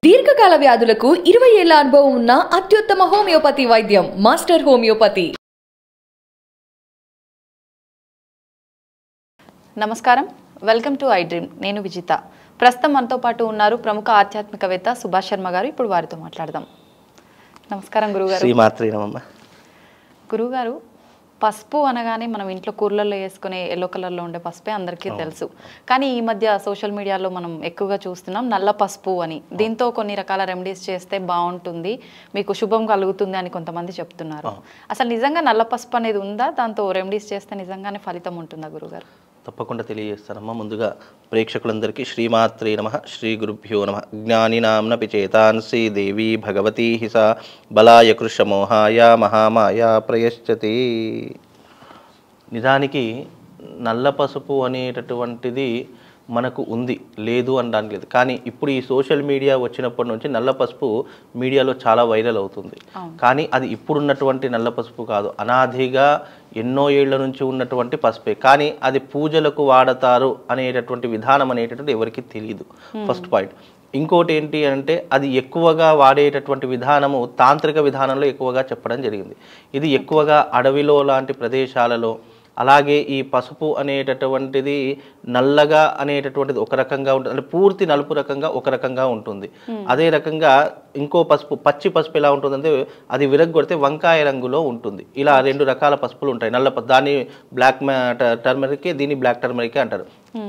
దీర్ఘకాల వ్యాధులకు ఇరవై ఏళ్ల అనుభవం ఉన్న అత్యుత్తమ హోమియోపతి వైద్యం మాస్టర్ హోమియోపతి నమస్కారం వెల్కమ్ టు ఐ డ్రీమ్ నేను విజిత ప్రస్తుతం మనతో పాటు ఉన్నారు ప్రముఖ ఆధ్యాత్మికవేత్త సుభాష్ శర్మ గారు ఇప్పుడు వారితో మాట్లాడదాం నమస్కారం గురుగారు శ్రీమాత్రి నమమ్మ గురుగారు పసుపు అనగానే మనం ఇంట్లో కూరలలో వేసుకునే ఎల్లో కలర్లో ఉండే పసుపే అందరికీ తెలుసు కానీ ఈ మధ్య సోషల్ మీడియాలో మనం ఎక్కువగా చూస్తున్నాం నల్ల పసుపు అని దీంతో కొన్ని రకాల రెమెడీస్ చేస్తే బాగుంటుంది మీకు శుభం కలుగుతుంది అని కొంతమంది చెప్తున్నారు అసలు నిజంగా నల్ల పసుపు అనేది ఉందా దాంతో రెమెడీస్ చేస్తే నిజంగానే ఫలితం ఉంటుందా గురుగారు తప్పకుండా తెలియజేస్తానమ్మా ముందుగా ప్రేక్షకులందరికీ శ్రీమాత్రే నమ శ్రీ గురుభ్యో నమ జ్ఞానినాంన పిచేతాన్సి దేవి భగవతీ హిస బలాయ కృషమోహాయ మహామాయ ప్రయశ్చతి నిజానికి నల్ల పసుపు అనేటటువంటిది మనకు ఉంది లేదు అనడానికి లేదు కానీ ఇప్పుడు ఈ సోషల్ మీడియా వచ్చినప్పటి నుంచి నల్ల పసుపు మీడియాలో చాలా వైరల్ అవుతుంది కానీ అది ఇప్పుడున్నటువంటి నల్ల పసుపు కాదు అనాదిగా ఎన్నో ఏళ్ల నుంచి ఉన్నటువంటి పసుపే కానీ అది పూజలకు వాడతారు అనేటటువంటి విధానం అనేటటువంటి ఎవరికి తెలియదు ఫస్ట్ పాయింట్ ఇంకోటి ఏంటి అంటే అది ఎక్కువగా వాడేటటువంటి విధానము తాంత్రిక విధానంలో ఎక్కువగా చెప్పడం జరిగింది ఇది ఎక్కువగా అడవిలో లాంటి ప్రదేశాలలో అలాగే ఈ పసుపు అనేటటువంటిది నల్లగా అనేటటువంటిది ఒక రకంగా ఉంటుంది అంటే పూర్తి నలుపు రకంగా ఒక రకంగా ఉంటుంది అదే రకంగా ఇంకో పసుపు పచ్చి పసుపు ఎలా ఉంటుందంటే అది విరగ్గొడితే వంకాయ రంగులో ఉంటుంది ఇలా రెండు రకాల పసుపులు ఉంటాయి నల్ల పసుపు దాన్ని బ్లాక్ టర్మరిక్ దీన్ని బ్లాక్ టర్మరిక్ అంటారు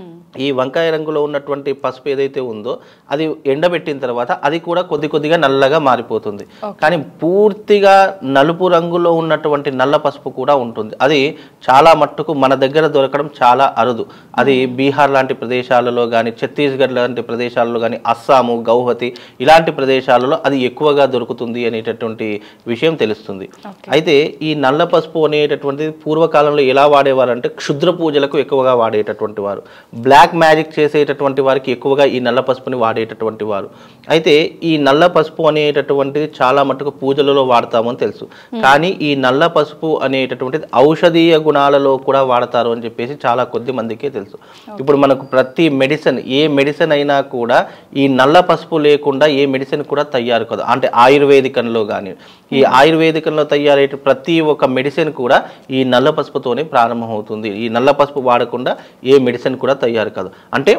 ఈ వంకాయ రంగులో ఉన్నటువంటి పసుపు ఏదైతే ఉందో అది ఎండబెట్టిన తర్వాత అది కూడా కొద్ది కొద్దిగా నల్లగా మారిపోతుంది కానీ పూర్తిగా నలుపు రంగులో ఉన్నటువంటి నల్ల పసుపు కూడా ఉంటుంది అది చాలా మట్టుకు మన దగ్గర దొరకడం చాలా అరుదు అది బీహార్ లాంటి ప్రదేశాలలో కానీ ఛత్తీస్గఢ్ లాంటి ప్రదేశాలలో కానీ అస్సాము గౌహతి ఇలాంటి ప్రదేశాలలో అది ఎక్కువగా దొరుకుతుంది అనేటటువంటి విషయం తెలుస్తుంది అయితే ఈ నల్ల పసుపు అనేటటువంటిది పూర్వకాలంలో ఎలా వాడేవారంటే క్షుద్ర పూజలకు ఎక్కువగా వాడేటటువంటి వారు బ్లాక్ మ్యాజిక్ చేసేటటువంటి వారికి ఎక్కువగా ఈ నల్ల పసుపుని వాడేటటువంటి వారు అయితే ఈ నల్ల పసుపు అనేటటువంటిది చాలా మటుకు పూజలలో వాడతామని తెలుసు కానీ ఈ నల్ల పసుపు అనేటటువంటిది ఔషధీయ గుణాలలో కూడా వాడతారు అని చెప్పేసి చాలా కొద్ది మందికే తెలుసు ఇప్పుడు మనకు ప్రతి మెడిసిన్ ఏ మెడిసిన్ అయినా కూడా ఈ నల్ల పసుపు లేకుండా ఏ మెడిసిన్ కూడా తయారు కాదు అంటే ఆయుర్వేదికంలో కానీ ఈ ఆయుర్వేదికంలో తయారయ్యే ప్రతి ఒక్క మెడిసిన్ కూడా ఈ నల్ల పసుపుతోనే ప్రారంభమవుతుంది ఈ నల్ల పసుపు వాడకుండా ఏ మెడిసిన్ కూడా తయారు కాదు అంటే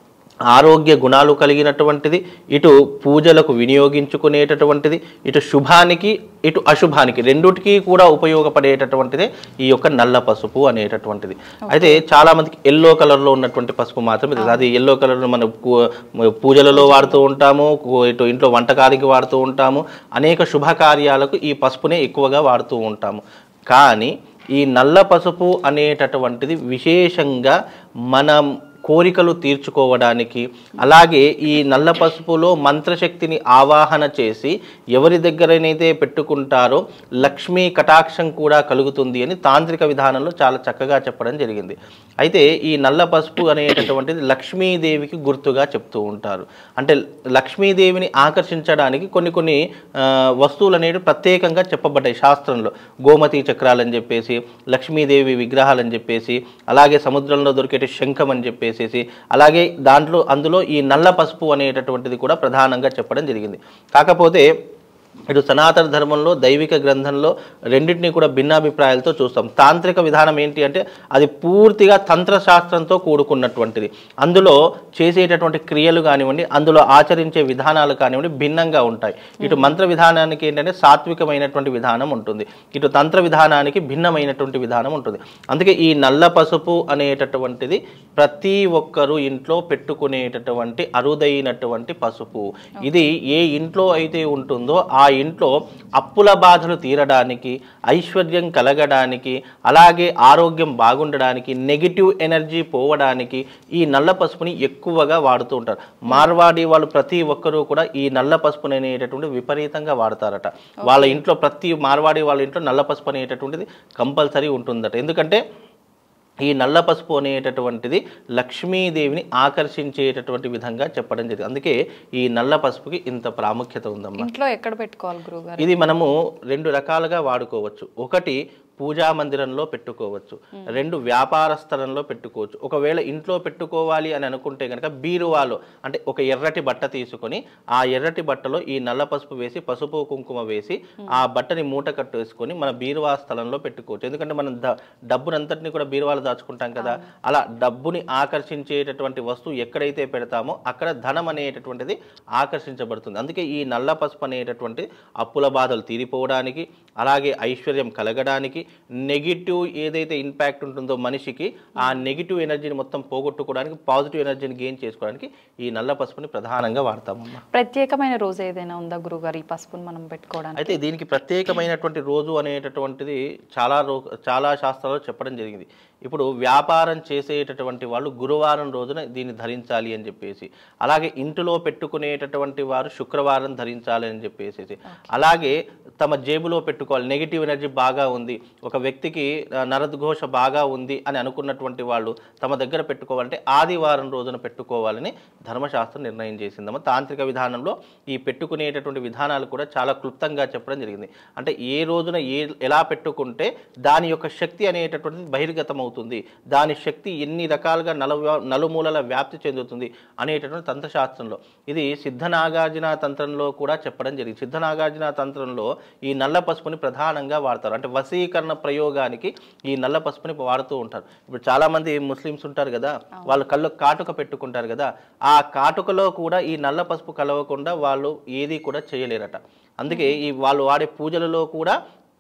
ఆరోగ్య గుణాలు కలిగినటువంటిది ఇటు పూజలకు వినియోగించుకునేటటువంటిది ఇటు శుభానికి ఇటు అశుభానికి రెండుటికి కూడా ఉపయోగపడేటటువంటిదే ఈ యొక్క నల్ల పసుపు అనేటటువంటిది అయితే చాలా మందికి ఎల్లో కలర్లో ఉన్నటువంటి పసుపు మాత్రమే తెలుసు అది ఎల్లో కలర్ మనం పూ- పూజలలో వాడుతూ ఉంటాము కు- ఇటు ఇంట్లో వంటకానికి వాడుతూ ఉంటాము అనేక శుభకార్యాలకు ఈ పసుపునే ఎక్కువగా వాడుతూ ఉంటాము కానీ ఈ నల్ల పసుపు అనేటటువంటిది విశేషంగా మనం కోరికలు తీర్చుకోవడానికి అలాగే ఈ నల్ల పసుపులో మంత్రశక్తిని ఆవాహన చేసి ఎవరి దగ్గరనైతే పెట్టుకుంటారో లక్ష్మీ కటాక్షం కూడా కలుగుతుంది అని తాంత్రిక విధానంలో చాలా చక్కగా చెప్పడం జరిగింది అయితే ఈ నల్ల పసుపు అనేటటువంటిది లక్ష్మీదేవికి గుర్తుగా చెప్తూ ఉంటారు అంటే లక్ష్మీదేవిని ఆకర్షించడానికి కొన్ని కొన్ని ఆ, వస్తువులు అనేవి ప్రత్యేకంగా చెప్పబడ్డాయి శాస్త్రంలో గోమతి చక్రాలని చెప్పేసి లక్ష్మీదేవి విగ్రహాలని చెప్పేసి అలాగే సముద్రంలో దొరికే శంఖం అని చెప్పేసి అలాగే దాంట్లో అందులో ఈ నల్ల పసుపు అనేటటువంటిది కూడా ప్రధానంగా చెప్పడం జరిగింది కాకపోతే ఇటు సనాతన ధర్మంలో దైవిక గ్రంథంలో రెండింటినీ కూడా భిన్నాభిప్రాయాలతో చూస్తాం తాంత్రిక విధానం ఏంటి అంటే అది పూర్తిగా తంత్రశాస్త్రంతో కూడుకున్నటువంటిది అందులో చేసేటటువంటి క్రియలు కానివ్వండి అందులో ఆచరించే విధానాలు కానివ్వండి భిన్నంగా ఉంటాయి ఇటు మంత్ర విధానానికి ఏంటంటే సాత్వికమైనటువంటి విధానం ఉంటుంది ఇటు తంత్ర విధానానికి భిన్నమైనటువంటి విధానం ఉంటుంది అందుకే ఈ నల్ల పసుపు అనేటటువంటిది ప్రతి ఒక్కరూ ఇంట్లో పెట్టుకునేటటువంటి అరుదైనటువంటి పసుపు ఇది ఏ ఇంట్లో అయితే ఉంటుందో ఆ ఇంట్లో అప్పుల బాధలు తీరడానికి ఐశ్వర్యం కలగడానికి అలాగే ఆరోగ్యం బాగుండడానికి నెగిటివ్ ఎనర్జీ పోవడానికి ఈ నల్ల పసుపుని ఎక్కువగా వాడుతూ ఉంటారు మార్వాడి వాళ్ళు ప్రతి ఒక్కరూ కూడా ఈ నల్ల పసుపుని అనేటటువంటి విపరీతంగా వాడతారట వాళ్ళ ఇంట్లో ప్రతి మార్వాడి వాళ్ళ ఇంట్లో నల్ల పసుపు అనేటటువంటిది కంపల్సరీ ఉంటుందట ఎందుకంటే ఈ నల్ల పసుపు అనేటటువంటిది లక్ష్మీదేవిని ఆకర్షించేటటువంటి విధంగా చెప్పడం జరిగింది అందుకే ఈ నల్ల పసుపుకి ఇంత ప్రాముఖ్యత ఉందమ్మా ఇంట్లో ఎక్కడ పెట్టుకోవాలి గురుగారు ఇది మనము రెండు రకాలుగా వాడుకోవచ్చు ఒకటి పూజా మందిరంలో పెట్టుకోవచ్చు రెండు వ్యాపార స్థలంలో పెట్టుకోవచ్చు ఒకవేళ ఇంట్లో పెట్టుకోవాలి అని అనుకుంటే కనుక బీరువాలో అంటే ఒక ఎర్రటి బట్ట తీసుకొని ఆ ఎర్రటి బట్టలో ఈ నల్ల పసుపు వేసి పసుపు కుంకుమ వేసి ఆ బట్టని మూట కట్టేసుకొని మన బీరువా స్థలంలో పెట్టుకోవచ్చు ఎందుకంటే మనం ద డబ్బునంతటిని కూడా బీరువాలో దాచుకుంటాం కదా అలా డబ్బుని ఆకర్షించేటటువంటి వస్తువు ఎక్కడైతే పెడతామో అక్కడ ధనం అనేటటువంటిది ఆకర్షించబడుతుంది అందుకే ఈ నల్ల పసుపు అనేటటువంటి అప్పుల బాధలు తీరిపోవడానికి అలాగే ఐశ్వర్యం కలగడానికి నెగిటివ్ ఏదైతే ఇంపాక్ట్ ఉంటుందో మనిషికి ఆ నెగిటివ్ ఎనర్జీని మొత్తం పోగొట్టుకోవడానికి పాజిటివ్ ఎనర్జీని గెయిన్ చేసుకోవడానికి ఈ నల్ల పసుపుని ప్రధానంగా వాడతామమ్మా ప్రత్యేకమైన రోజు ఏదైనా ఉందా గురుగారు ఈ పసుపుని మనం పెట్టుకోవడానికి అయితే దీనికి ప్రత్యేకమైనటువంటి రోజు అనేటటువంటిది చాలా రో చాలా శాస్త్రాల్లో చెప్పడం జరిగింది ఇప్పుడు వ్యాపారం చేసేటటువంటి వాళ్ళు గురువారం రోజున దీన్ని ధరించాలి అని చెప్పేసి అలాగే ఇంటిలో పెట్టుకునేటటువంటి వారు శుక్రవారం ధరించాలి అని చెప్పేసి అలాగే తమ జేబులో పెట్టుకోవాలి నెగిటివ్ ఎనర్జీ బాగా ఉంది ఒక వ్యక్తికి ఆ, నరద్ఘోష బాగా ఉంది అని అనుకున్నటువంటి వాళ్ళు తమ దగ్గర పెట్టుకోవాలంటే ఆదివారం రోజున పెట్టుకోవాలని ధర్మశాస్త్రం నిర్ణయం చేసిందమ్మ తాంత్రిక విధానంలో ఈ పెట్టుకునేటటువంటి విధానాలు కూడా చాలా క్లుప్తంగా చెప్పడం జరిగింది అంటే ఏ రోజున ఏ ఎలా పెట్టుకుంటే దాని యొక్క శక్తి అనేటటువంటిది బహిర్గతం అవుతుంది దాని శక్తి ఎన్ని రకాలుగా నలు నలుమూలల వ్యాప్తి చెందుతుంది అనేటటువంటి తంత్రశాస్త్రంలో ఇది సిద్ధనాగార్జున తంత్రంలో కూడా చెప్పడం జరిగింది సిద్ధనాగార్జున తంత్రంలో ఈ నల్ల పసుపుని ప్రధానంగా వాడతారు అంటే వశీకరణ ప్రయోగానికి ఈ నల్ల పసుపుని వాడుతూ ఉంటారు ఇప్పుడు చాలా మంది ముస్లిమ్స్ ఉంటారు కదా వాళ్ళు కళ్ళు కాటుక పెట్టుకుంటారు కదా ఆ కాటుకలో కూడా ఈ నల్ల పసుపు కలవకుండా వాళ్ళు ఏది కూడా చేయలేరట అందుకే ఈ వాళ్ళు వాడే పూజలలో కూడా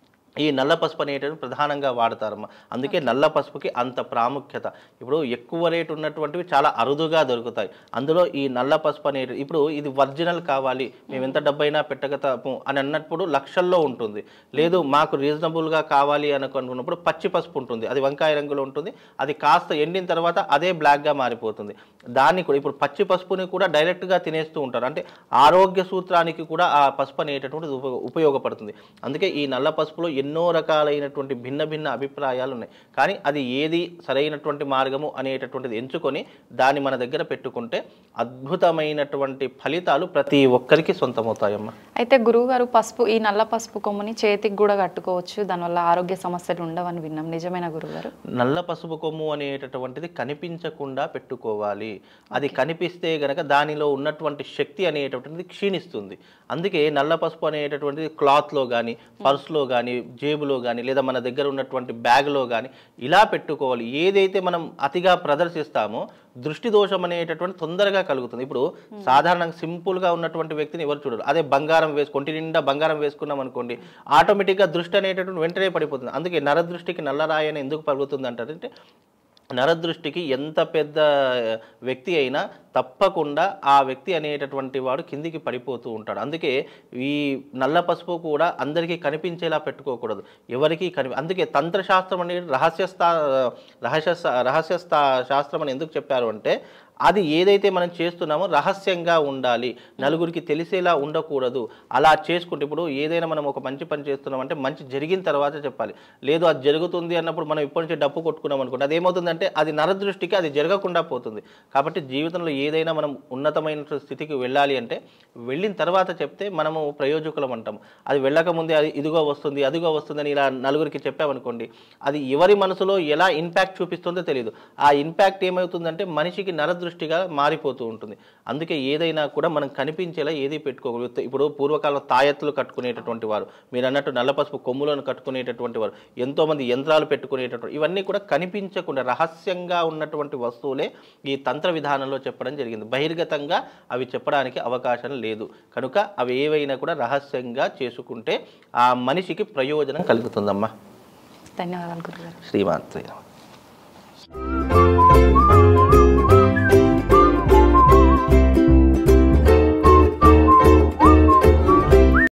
ఈ నల్ల పసుపు అనేటువంటి ప్రధానంగా వాడతారమ్మా అందుకే నల్ల పసుపుకి అంత ప్రాముఖ్యత ఇప్పుడు ఎక్కువ రేటు ఉన్నటువంటివి చాలా అరుదుగా దొరుకుతాయి అందులో ఈ నల్ల పసుపు అనేటి ఇప్పుడు ఇది ఒరిజినల్ కావాలి మేము ఎంత డబ్బైనా పెట్టగతాము అని అన్నప్పుడు లక్షల్లో ఉంటుంది లేదు మాకు రీజనబుల్గా కావాలి అనుకున్నప్పుడు పచ్చి పసుపు ఉంటుంది అది వంకాయ రంగులో ఉంటుంది అది కాస్త ఎండిన తర్వాత అదే బ్లాక్గా మారిపోతుంది దాన్ని కూడా ఇప్పుడు పచ్చి పసుపుని కూడా డైరెక్ట్గా తినేస్తూ ఉంటారు అంటే ఆరోగ్య సూత్రానికి కూడా ఆ పసుపు అనేటటువంటిది ఉప ఉపయోగపడుతుంది అందుకే ఈ నల్ల పసుపులో ఎన్నో రకాలైనటువంటి భిన్న భిన్న అభిప్రాయాలు ఉన్నాయి కానీ అది ఏది సరైనటువంటి మార్గము అనేటటువంటిది ఎంచుకొని దాన్ని మన దగ్గర పెట్టుకుంటే అద్భుతమైనటువంటి ఫలితాలు ప్రతి ఒక్కరికి సొంతమవుతాయమ్మా అయితే గురువుగారు పసుపు ఈ నల్ల పసుపు కొమ్ముని చేతికి కూడా కట్టుకోవచ్చు దానివల్ల ఆరోగ్య సమస్యలు ఉండవని విన్నాం నిజమేనా గురుగారు నల్ల పసుపు కొమ్ము అనేటటువంటిది కనిపించకుండా పెట్టుకోవాలి అది కనిపిస్తే గనక దానిలో ఉన్నటువంటి శక్తి అనేటటువంటిది క్షీణిస్తుంది అందుకే నల్ల పసుపు అనేటటువంటిది క్లాత్లో కానీ పర్స్లో కానీ జేబులో కానీ లేదా మన దగ్గర ఉన్నటువంటి బ్యాగ్లో కానీ ఇలా పెట్టుకోవాలి ఏదైతే మనం అతిగా ప్రదర్శిస్తామో దృష్టి దోషం అనేటటువంటి తొందరగా కలుగుతుంది ఇప్పుడు సాధారణంగా సింపుల్గా ఉన్నటువంటి వ్యక్తిని ఎవరు చూడరు అదే బంగారం వేసు కొంటి నిండా బంగారం వేసుకున్నాం అనుకోండి ఆటోమేటిక్గా దృష్టి అనేటటువంటి వెంటనే పడిపోతుంది అందుకే నరదృష్టికి నల్లరాయి అని ఎందుకు పలుకుతుంది అంటారంటే నరదృష్టికి ఎంత పెద్ద వ్యక్తి అయినా తప్పకుండా ఆ వ్యక్తి అనేటటువంటి వాడు కిందికి పడిపోతూ ఉంటాడు అందుకే ఈ నల్ల పసుపు కూడా అందరికీ కనిపించేలా పెట్టుకోకూడదు ఎవరికి కని అందుకే తంత్రశాస్త్రం అనేది రహస్యస్థా రహస్య రహస్య శాస్త్రం అని ఎందుకు చెప్పారు అంటే అది ఏదైతే మనం చేస్తున్నామో రహస్యంగా ఉండాలి నలుగురికి తెలిసేలా ఉండకూడదు అలా చేసుకుంటే ఇప్పుడు ఏదైనా మనం ఒక మంచి పని చేస్తున్నామంటే మంచి జరిగిన తర్వాత చెప్పాలి లేదు అది జరుగుతుంది అన్నప్పుడు మనం ఇప్పటి నుంచి డప్పు కొట్టుకున్నాం అనుకోండి అది ఏమవుతుందంటే అది నరదృష్టికి అది జరగకుండా పోతుంది కాబట్టి జీవితంలో ఏదైనా మనం ఉన్నతమైన స్థితికి వెళ్ళాలి అంటే వెళ్ళిన తర్వాత చెప్తే మనము ప్రయోజకులం అంటాం అది వెళ్ళకముందే అది ఇదిగో వస్తుంది అదిగో వస్తుందని ఇలా నలుగురికి చెప్పామనుకోండి అది ఎవరి మనసులో ఎలా ఇంపాక్ట్ చూపిస్తుందో తెలియదు ఆ ఇంపాక్ట్ ఏమవుతుందంటే మనిషికి నరదృష్టిగా మారిపోతూ ఉంటుంది అందుకే ఏదైనా కూడా మనం కనిపించేలా ఏది పెట్టుకోకూడదు ఇప్పుడు పూర్వకాలం తాయెత్తులు కట్టుకునేటటువంటి వారు మీరు అన్నట్టు నల్ల పసుపు కొమ్ములను కట్టుకునేటటువంటి వారు ఎంతోమంది యంత్రాలు పెట్టుకునేటటువంటి ఇవన్నీ కూడా కనిపించకుండా రహస్యంగా ఉన్నటువంటి వస్తువులే ఈ తంత్ర విధానంలో చెప్పడం జరిగింది బహిర్గతంగా అవి చెప్పడానికి అవకాశం లేదు కనుక అవి ఏవైనా కూడా రహస్యంగా చేసుకుంటే ఆ మనిషికి ప్రయోజనం కలుగుతుందమ్మా ధన్యవాదాలు గురుగారు శ్రీమాన్ శ్రీరామ్